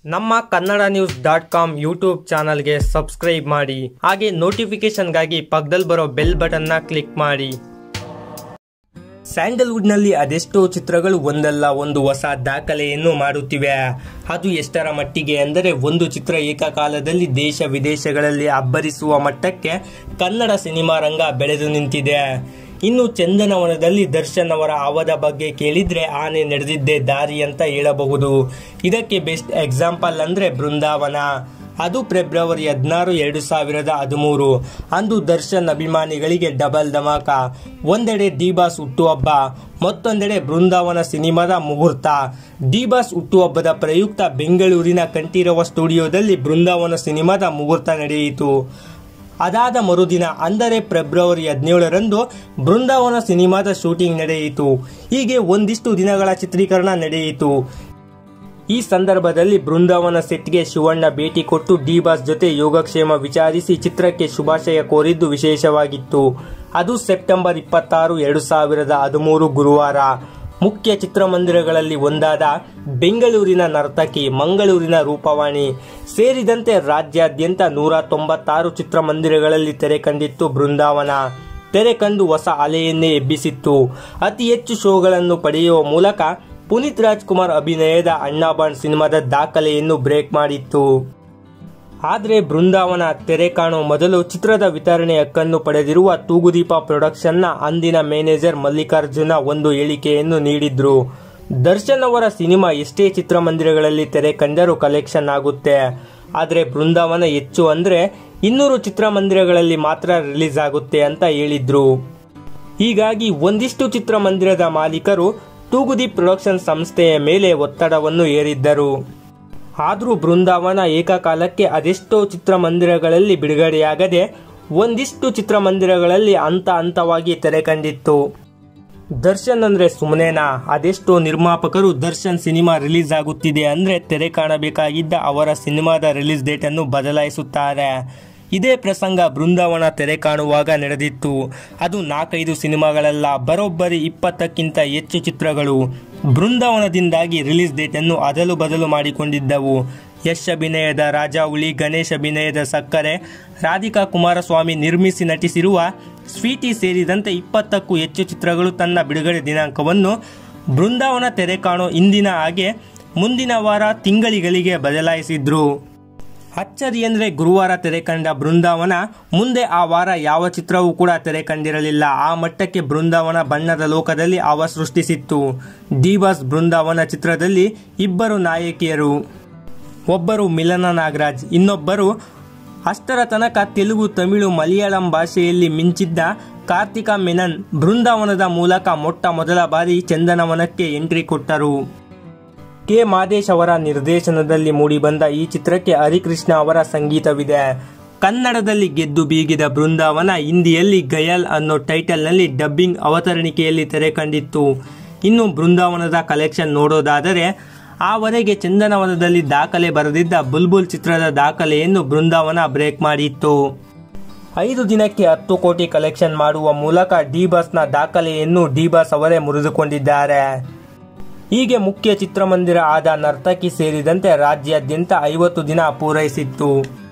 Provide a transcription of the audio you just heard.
ನಮ್ಮ Kannada news dot com YouTube ಚಾನಲ್ಗೆ subscribe ಮಾಡಿ ಹಾಗೆ ನೋಟಿಫಿಕೇಶನ್ಗಾಗಿ ಪಕ್ಕದಲ್ಲಿ ಬರೋ ಬೆಲ್ ಬಟನ್ನ ಕ್ಲಿಕ್ ಮಾಡಿ ಸ್ಯಾಂಡಲ್ವುಡ್ನಲ್ಲಿ ಅದೆಷ್ಟೋ ಚಿತ್ರಗಳು ಒಂದಲ್ಲ ಒಂದು ಹೊಸ ದಾಖಲೆಯನ್ನು ಮಾಡುತ್ತಿವೆ ಅದು ಎಷ್ಟರ ಮಟ್ಟಿಗೆ ಅಂದರೆ ಒಂದು ಚಿತ್ರ ಏಕಕಾಲದಲ್ಲಿ ದೇಶ ವಿದೇಶಗಳಲ್ಲಿ ಅಬ್ಬರಿಸುವ ಮಟ್ಟಕ್ಕೆ ಕನ್ನಡ ಸಿನಿಮಾ ರಂಗ ಬೆಳೆದು ನಿಂತಿದೆ ಇನ್ನು ಚಂದನವನದಲ್ಲಿ ದರ್ಶನ್ ಅವರ ಅವದ ಬಗ್ಗೆ ಕೇಳಿದ್ರೆ ಆನೆ ನಡೆದಿದ್ದೇ ದಾರಿ ಅಂತ ಹೇಳಬಹುದು ಇದಕ್ಕೆ ಬೆಸ್ಟ್ ಎಕ್ಸಾಂಪಲ್ ಅಂದ್ರೆ ಬೃಂದಾವನ ಅದು ಫೆಬ್ರವರಿ ಹದಿನಾರು ಎರಡು ಸಾವಿರದ ಹದಿಮೂರು ಅಂದು ದರ್ಶನ್ ಅಭಿಮಾನಿಗಳಿಗೆ ಡಬಲ್ ಧಮಾಕ ಒಂದೆಡೆ ಡಿಬಾಸ್ ಹುಟ್ಟುಹಬ್ಬ ಮತ್ತೊಂದೆಡೆ ಬೃಂದಾವನ ಸಿನಿಮಾದ ಮುಹೂರ್ತ ಡಿಬಾಸ್ ಹುಟ್ಟುಹಬ್ಬದ ಪ್ರಯುಕ್ತ ಬೆಂಗಳೂರಿನ ಕಂಠೀರವ ಸ್ಟುಡಿಯೋದಲ್ಲಿ ಬೃಂದಾವನ ಸಿನಿಮಾದ ಮುಹೂರ್ತ ನಡೆಯಿತು ಅದಾದ ಮರುದಿನ ಅಂದರೆ ಫೆಬ್ರವರಿ ಹದಿನೇಳರಂದು ಬೃಂದಾವನ ಸಿನಿಮಾದ ಶೂಟಿಂಗ್ ನಡೆಯಿತು ಹೀಗೆ ಒಂದಿಷ್ಟು ದಿನಗಳ ಚಿತ್ರೀಕರಣ ನಡೆಯಿತು ಈ ಸಂದರ್ಭದಲ್ಲಿ ಬೃಂದಾವನ ಸೆಟ್ಗೆ ಶಿವಣ್ಣ ಭೇಟಿ ಕೊಟ್ಟು ಡಿ ಬಾಸ್ ಜೊತೆ ಯೋಗಕ್ಷೇಮ ವಿಚಾರಿಸಿ ಚಿತ್ರಕ್ಕೆ ಶುಭಾಶಯ ಕೋರಿದ್ದು ವಿಶೇಷವಾಗಿತ್ತು ಅದು ಸೆಪ್ಟೆಂಬರ್ ಇಪ್ಪತ್ತಾರು ಎರಡು ಸಾವಿರದ ಹದಿಮೂರು ಗುರುವಾರ ಮುಖ್ಯ ಚಿತ್ರಮಂದಿರಗಳಲ್ಲಿ ಒಂದಾದ ಬೆಂಗಳೂರಿನ ನರ್ತಕಿ ಮಂಗಳೂರಿನ ರೂಪವಾಣಿ ಸೇರಿದಂತೆ ರಾಜ್ಯಾದ್ಯಂತ ನೂರ ತೊಂಬತ್ತಾರು ಚಿತ್ರಮಂದಿರಗಳಲ್ಲಿ ತೆರೆ ಕಂಡಿತ್ತು ಬೃಂದಾವನ ತೆರೆ ಕಂಡು ಹೊಸ ಅಲೆಯನ್ನೇ ಎಬ್ಬಿಸಿತ್ತು ಅತಿ ಹೆಚ್ಚು ಶೋಗಳನ್ನು ಪಡೆಯುವ ಮೂಲಕ ಪುನೀತ್ ರಾಜ್ಕುಮಾರ್ ಅಭಿನಯದ ಅಣ್ಣಾಬಾಣ್ ಸಿನಿಮಾದ ದಾಖಲೆಯನ್ನು ಬ್ರೇಕ್ ಮಾಡಿತ್ತು ಆದರೆ ಬೃಂದಾವನ ತೆರೆ ಕಾಣೋ ಮೊದಲು ಚಿತ್ರದ ವಿತರಣೆ ಹಕ್ಕನ್ನು ಪಡೆದಿರುವ ತೂಗುದೀಪ ಪ್ರೊಡಕ್ಷನ್ನ ಅಂದಿನ ಮ್ಯಾನೇಜರ್ ಮಲ್ಲಿಕಾರ್ಜುನ ಒಂದು ಹೇಳಿಕೆಯನ್ನು ನೀಡಿದ್ರು ದರ್ಶನ್ ಅವರ ಸಿನಿಮಾ ಎಷ್ಟೇ ಚಿತ್ರಮಂದಿರಗಳಲ್ಲಿ ತೆರೆ ಕಂಡರೂ ಕಲೆಕ್ಷನ್ ಆಗುತ್ತೆ ಆದರೆ ಬೃಂದಾವನ ಹೆಚ್ಚು ಅಂದ್ರೆ ಇನ್ನೂರು ಚಿತ್ರಮಂದಿರಗಳಲ್ಲಿ ಮಾತ್ರ ರಿಲೀಸ್ ಆಗುತ್ತೆ ಅಂತ ಹೇಳಿದ್ರು ಹೀಗಾಗಿ ಒಂದಿಷ್ಟು ಚಿತ್ರಮಂದಿರದ ಮಾಲೀಕರು ತೂಗುದೀಪ್ ಪ್ರೊಡಕ್ಷನ್ ಸಂಸ್ಥೆಯ ಮೇಲೆ ಒತ್ತಡವನ್ನು ಹೇರಿದ್ದರು ಆದರೂ ಬೃಂದಾವನ ಏಕಕಾಲಕ್ಕೆ ಅದೆಷ್ಟೋ ಚಿತ್ರಮಂದಿರಗಳಲ್ಲಿ ಬಿಡುಗಡೆಯಾಗದೆ ಒಂದಿಷ್ಟು ಚಿತ್ರಮಂದಿರಗಳಲ್ಲಿ ಹಂತ ಹಂತವಾಗಿ ತೆರೆ ಕಂಡಿತ್ತು ದರ್ಶನ್ ಅಂದ್ರೆ ಸುಮ್ಮನೆನಾ ಅದೆಷ್ಟೋ ನಿರ್ಮಾಪಕರು ದರ್ಶನ್ ಸಿನಿಮಾ ರಿಲೀಸ್ ಆಗುತ್ತಿದೆ ಅಂದ್ರೆ ತೆರೆ ಕಾಣಬೇಕಾಗಿದ್ದ ಅವರ ಸಿನಿಮಾದ ರಿಲೀಸ್ ಡೇಟ್ ಅನ್ನು ಬದಲಾಯಿಸುತ್ತಾರೆ ಇದೇ ಪ್ರಸಂಗ ಬೃಂದಾವನ ತೆರೆ ಕಾಣುವಾಗ ನಡೆದಿತ್ತು ಅದು ನಾಲ್ಕೈದು ಸಿನಿಮಾಗಳಲ್ಲ ಬರೋಬ್ಬರಿ ಇಪ್ಪತ್ತಕ್ಕಿಂತ ಹೆಚ್ಚು ಚಿತ್ರಗಳು ಬೃಂದಾವನದಿಂದಾಗಿ ರಿಲೀಸ್ ಡೇಟ್ ಅನ್ನು ಅದಲು ಬದಲು ಮಾಡಿಕೊಂಡಿದ್ದವು ಯಶ್ ಅಭಿನಯದ ರಾಜ ಹುಲಿ ಗಣೇಶ್ ಅಭಿನಯದ ಸಕ್ಕರೆ ರಾಧಿಕಾ ಕುಮಾರಸ್ವಾಮಿ ನಿರ್ಮಿಸಿ ನಟಿಸಿರುವ ಸ್ವೀಟಿ ಸೇರಿದಂತೆ ಇಪ್ಪತ್ತಕ್ಕೂ ಹೆಚ್ಚು ಚಿತ್ರಗಳು ತನ್ನ ಬಿಡುಗಡೆ ದಿನಾಂಕವನ್ನು ಬೃಂದಾವನ ತೆರೆ ಕಾಣೋ ಇಂದಿನ ಹಾಗೆ ಮುಂದಿನ ವಾರ ತಿಂಗಳಿಗಳಿಗೆ ಬದಲಾಯಿಸಿದ್ರು ಅಚ್ಚರಿ ಅಂದರೆ ಗುರುವಾರ ತೆರೆ ಕಂಡ ಬೃಂದಾವನ ಮುಂದೆ ಆ ವಾರ ಯಾವ ಚಿತ್ರವೂ ಕೂಡ ತೆರೆ ಕಂಡಿರಲಿಲ್ಲ ಆ ಮಟ್ಟಕ್ಕೆ ಬೃಂದಾವನ ಬಣ್ಣದ ಲೋಕದಲ್ಲಿ ಅವ ಸೃಷ್ಟಿಸಿತ್ತು ಡಿಬಾಸ್ ಬೃಂದಾವನ ಚಿತ್ರದಲ್ಲಿ ಇಬ್ಬರು ನಾಯಕಿಯರು ಒಬ್ಬರು ಮಿಲನ ನಾಗರಾಜ್ ಇನ್ನೊಬ್ಬರು ಅಷ್ಟರ ತನಕ ತೆಲುಗು ತಮಿಳು ಮಲಯಾಳಂ ಭಾಷೆಯಲ್ಲಿ ಮಿಂಚಿದ್ದ ಕಾರ್ತಿಕಾ ಮೆನನ್ ಬೃಂದಾವನದ ಮೂಲಕ ಮೊಟ್ಟ ಮೊದಲ ಬಾರಿ ಚಂದನವನಕ್ಕೆ ಎಂಟ್ರಿ ಕೊಟ್ಟರು ಕೆ ಮಾದೇಶ್ ಅವರ ನಿರ್ದೇಶನದಲ್ಲಿ ಮೂಡಿಬಂದ ಈ ಚಿತ್ರಕ್ಕೆ ಹರಿಕೃಷ್ಣ ಅವರ ಸಂಗೀತವಿದೆ ಕನ್ನಡದಲ್ಲಿ ಗೆದ್ದು ಬೀಗಿದ ಬೃಂದಾವನ ಹಿಂದಿಯಲ್ಲಿ ಗಯಲ್ ಅನ್ನೋ ಟೈಟಲ್ನಲ್ಲಿ ಡಬ್ಬಿಂಗ್ ಅವತರಣಿಕೆಯಲ್ಲಿ ತೆರೆ ಕಂಡಿತ್ತು ಇನ್ನು ಬೃಂದಾವನದ ಕಲೆಕ್ಷನ್ ನೋಡೋದಾದರೆ ಆವರೆಗೆ ಚಂದನವನದಲ್ಲಿ ದಾಖಲೆ ಬರೆದಿದ್ದ ಬುಲ್ಬುಲ್ ಚಿತ್ರದ ದಾಖಲೆಯನ್ನು ಬೃಂದಾವನ ಬ್ರೇಕ್ ಮಾಡಿತ್ತು ಐದು ದಿನಕ್ಕೆ ಹತ್ತು ಕೋಟಿ ಕಲೆಕ್ಷನ್ ಮಾಡುವ ಮೂಲಕ ಡಿ ಬಾಸ್ನ ದಾಖಲೆಯನ್ನು ಡಿ ಬಾಸ್ ಅವರೇ ಮುರಿದುಕೊಂಡಿದ್ದಾರೆ ಹೀಗೆ ಮುಖ್ಯ ಚಿತ್ರಮಂದಿರ ಆದ ನರ್ತಕಿ ಸೇರಿದಂತೆ ರಾಜ್ಯಾದ್ಯಂತ ಐವತ್ತು ದಿನ ಪೂರೈಸಿತ್ತು